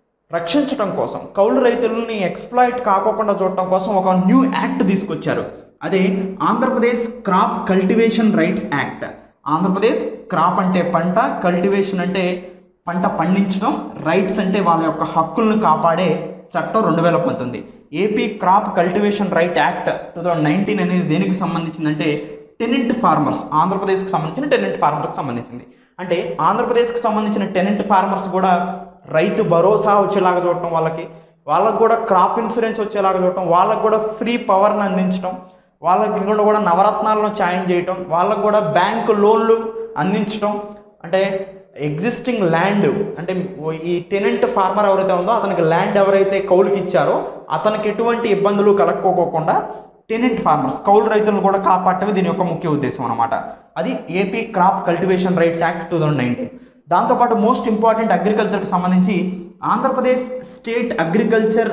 రక్షించడం కోసం కౌలు రైతులని ఎక్స్ప్లాయిట్ కాకోకుండా చూడటం కోసం ఒక న్యూ యాక్ట్ తీసుకొచ్చారు అదే Andhra Pradesh crop cultivation rights act Andhra Pradesh crop అంటే పంట కల్టివేషన్ అంటే పంట పండించడం రైట్స్ అంటే వాళ్ళ యొక్క హక్కులను కాపాడే చట్టం రెండు వేల పంతొమ్మిది AP crop cultivation right act two thousand nineteen అనేది దేనికి సంబంధించిందంటే టెనెంట్ ఫార్మర్స్ ఆంధ్రప్రదేశ్కి సంబంధించిన టెనెంట్ ఫార్మర్కి సంబంధించింది అంటే ఆంధ్రప్రదేశ్కి సంబంధించిన టెనెంట్ ఫార్మర్స్ కూడా రైతు భరోసా వచ్చేలాగా చూడటం వాళ్ళకి వాళ్ళకు కూడా క్రాప్ ఇన్సూరెన్స్ వచ్చేలాగా చూడటం వాళ్ళకు కూడా ఫ్రీ పవర్ని అందించడం వాళ్ళకి కూడా కూడా నవరత్నాలను ఛాయం చేయటం వాళ్ళకు కూడా బ్యాంకు లోన్లు అందించడం అంటే ఎగ్జిస్టింగ్ ల్యాండ్ అంటే ఈ టెనెంట్ ఫార్మర్ ఎవరైతే ఉందో అతనికి ల్యాండ్ ఎవరైతే కౌలుకి ఇచ్చారో అతనికి ఎటువంటి ఇబ్బందులు కలక్కోకోకుండా టెనెంట్ ఫార్మర్స్ కౌలు రైతులను కూడా కాపాడటమే దీని యొక్క ముఖ్య ఉద్దేశం అనమాట అది AP crop cultivation rights act two thousand nineteen దాంతోపాటు మోస్ట్ ఇంపార్టెంట్ అగ్రికల్చర్కి సంబంధించి ఆంధ్రప్రదేశ్ స్టేట్ అగ్రికల్చర్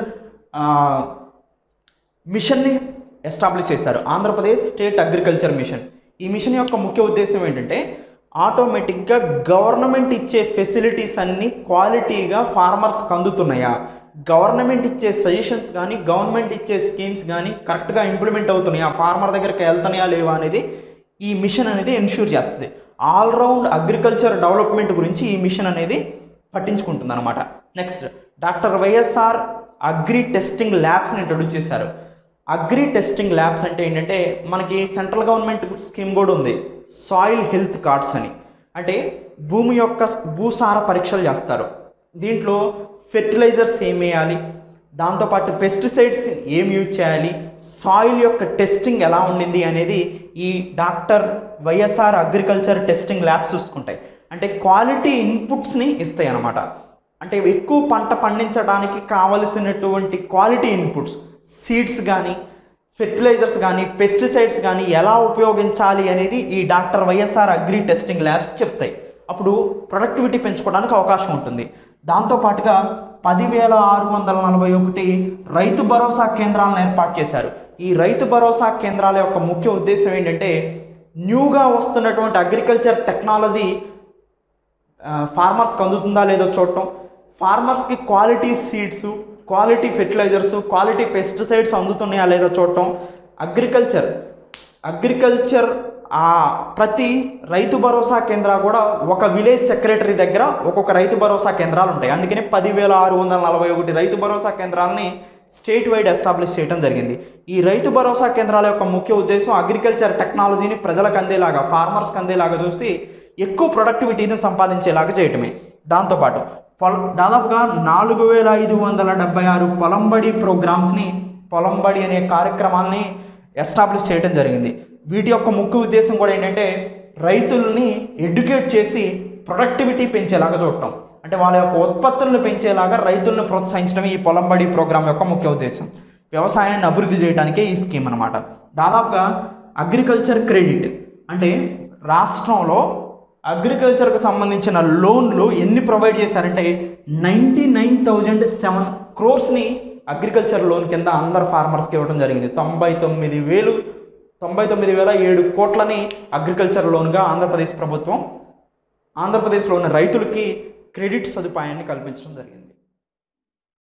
మిషన్ని ఎస్టాబ్లిష్ చేశారు ఆంధ్రప్రదేశ్ స్టేట్ అగ్రికల్చర్ మిషన్ ఈ మిషన్ యొక్క ముఖ్య ఉద్దేశం ఏంటంటే ఆటోమేటిక్గా గవర్నమెంట్ ఇచ్చే ఫెసిలిటీస్ అన్నీ క్వాలిటీగా ఫార్మర్స్కి అందుతున్నాయా గవర్నమెంట్ ఇచ్చే సజెషన్స్ కానీ గవర్నమెంట్ ఇచ్చే స్కీమ్స్ కానీ కరెక్ట్గా ఇంప్లిమెంట్ అవుతున్నాయా ఫార్మర్ దగ్గరికి వెళ్తున్నాయా లేవా అనేది ఈ మిషన్ అనేది ఎన్ష్యూర్ చేస్తుంది ఆల్రౌండ్ అగ్రికల్చర్ డెవలప్మెంట్ గురించి ఈ మిషన్ అనేది పట్టించుకుంటుంది అనమాట next doctor YSR agri testing ల్యాబ్స్ని ఇంట్రొడ్యూస్ చేశారు అగ్రి టెస్టింగ్ ల్యాబ్స్ అంటే ఏంటంటే మనకి సెంట్రల్ గవర్నమెంట్ స్కీమ్ కూడా ఉంది సాయిల్ హెల్త్ కార్డ్స్ అని అంటే భూమి యొక్క భూసార పరీక్షలు చేస్తారు దీంట్లో ఫెర్టిలైజర్స్ ఏం వేయాలి దాంతోపాటు పెస్టిసైడ్స్ ఏం యూజ్ చేయాలి సాయిల్ యొక్క టెస్టింగ్ ఎలా ఉండింది అనేది ఈ doctor YSR agriculture testing labs చూసుకుంటాయి అంటే క్వాలిటీ ఇన్పుట్స్ని ఇస్తాయి అన్నమాట అంటే ఎక్కువ పంట పండించడానికి కావలసినటువంటి క్వాలిటీ ఇన్పుట్స్ సీడ్స్ కానీ ఫెర్టిలైజర్స్ కానీ పెస్టిసైడ్స్ కానీ ఎలా ఉపయోగించాలి అనేది ఈ doctor YSR agri testing labs చెప్తాయి అప్పుడు ప్రొడక్టివిటీ పెంచుకోవడానికి అవకాశం ఉంటుంది దాంతోపాటుగా పదివేల ఆరు వందల నలభై ఒకటి రైతు భరోసా కేంద్రాలను ఏర్పాటు చేశారు ఈ రైతు భరోసా కేంద్రాల యొక్క ముఖ్య ఉద్దేశం ఏంటంటే న్యూగా వస్తున్నటువంటి అగ్రికల్చర్ టెక్నాలజీ ఫార్మర్స్కి అందుతుందా లేదో చూడటం ఫార్మర్స్కి quality seeds quality fertilizers quality pesticides అందుతున్నాయా లేదో చూడటం అగ్రికల్చర్ అగ్రికల్చర్ ఆ ప్రతి రైతు భరోసా కేంద్ర కూడా ఒక విలేజ్ సెక్రటరీ దగ్గర ఒక్కొక్క రైతు భరోసా కేంద్రాలు ఉంటాయి అందుకని పదివేల ఆరు వందల నలభై ఒకటి రైతు భరోసా కేంద్రాలని స్టేట్ వైడ్ ఎస్టాబ్లిష్ చేయడం జరిగింది ఈ రైతు భరోసా కేంద్రాల యొక్క ముఖ్య ఉద్దేశం అగ్రికల్చర్ టెక్నాలజీని ప్రజలకు అందేలాగా ఫార్మర్స్కి అందేలాగా చూసి ఎక్కువ ప్రొడక్టివిటీని సంపాదించేలాగా చేయటమే దాంతోపాటు పొల దాదాపుగా నాలుగు వేల ఐదు వందల డెబ్బై ఆరు పొలంబడి ప్రోగ్రామ్స్ని పొలంబడి అనే కార్యక్రమాల్ని ఎస్టాబ్లిష్ చేయడం జరిగింది వీటి యొక్క ముఖ్య ఉద్దేశం కూడా ఏంటంటే రైతుల్ని ఎడ్యుకేట్ చేసి ప్రొడక్టివిటీ పెంచేలాగా చూడటం అంటే వాళ్ళ యొక్క ఉత్పత్తులను పెంచేలాగా రైతులను ప్రోత్సహించడం ఈ పొలంబడి ప్రోగ్రాం యొక్క ముఖ్య ఉద్దేశం వ్యవసాయాన్ని అభివృద్ధి చేయడానికే ఈ స్కీమ్ అనమాట దాదాపుగా అగ్రికల్చర్ క్రెడిట్ అంటే రాష్ట్రంలో అగ్రికల్చర్కి సంబంధించిన లోన్లు ఎన్ని ప్రొవైడ్ చేశారంటే నైంటీ నైన్ థౌజండ్ సెవెన్ క్రోర్స్ని అగ్రికల్చర్ లోన్ కింద అందరు ఫార్మర్స్కి ఇవ్వడం జరిగింది తొంభై తొమ్మిది వేలు తొంభై తొమ్మిది వేల ఏడు కోట్లని అగ్రికల్చర్ లోన్గా ఆంధ్రప్రదేశ్ ప్రభుత్వం ఆంధ్రప్రదేశ్లో ఉన్న రైతులకి క్రెడిట్ సదుపాయాన్ని కల్పించడం జరిగింది